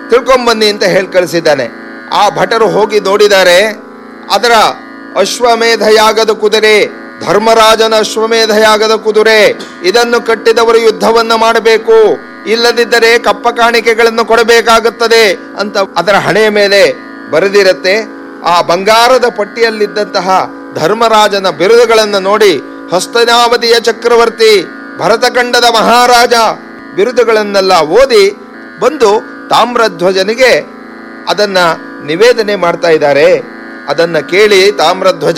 ತಿಳ್ಕೊಂಬನ್ನಿ ಅಂತ ಹೇಳಿ ಕಳಿಸಿದ್ದಾನೆ ಆ ಭಟರು ಹೋಗಿ ನೋಡಿದ್ದಾರೆ ಅದರ ಅಶ್ವಮೇಧ ಯಾಗದ ಕುದುರೆ ಧರ್ಮರಾಜನ ಅಶ್ವಮೇಧ ಯಾಗದ ಕುದುರೆ ಇದನ್ನು ಕಟ್ಟಿದವರು ಯುದ್ಧವನ್ನ ಮಾಡಬೇಕು ಇಲ್ಲದಿದ್ದರೆ ಕಪ್ಪ ಕಾಣಿಕೆಗಳನ್ನು ಕೊಡಬೇಕಾಗುತ್ತದೆ ಅಂತ ಅದರ ಹಣೆಯ ಮೇಲೆ ಬರೆದಿರತ್ತೆ ಆ ಬಂಗಾರದ ಪಟ್ಟಿಯಲ್ಲಿದ್ದಂತಹ ಧರ್ಮರಾಜನ ಬಿರುದುಗಳನ್ನು ನೋಡಿ ಹಸ್ತನಾವಧಿಯ ಚಕ್ರವರ್ತಿ ಭರತಖಂಡದ ಮಹಾರಾಜ ಬಿರುದುಗಳನ್ನೆಲ್ಲ ಓದಿ ಬಂದು ತಾಮ್ರಧ್ವಜನಿಗೆ ಅದನ್ನ ನಿವೇದನೆ ಮಾಡ್ತಾ ಇದ್ದಾರೆ ಅದನ್ನ ಕೇಳಿ ತಾಮ್ರಧ್ವಜ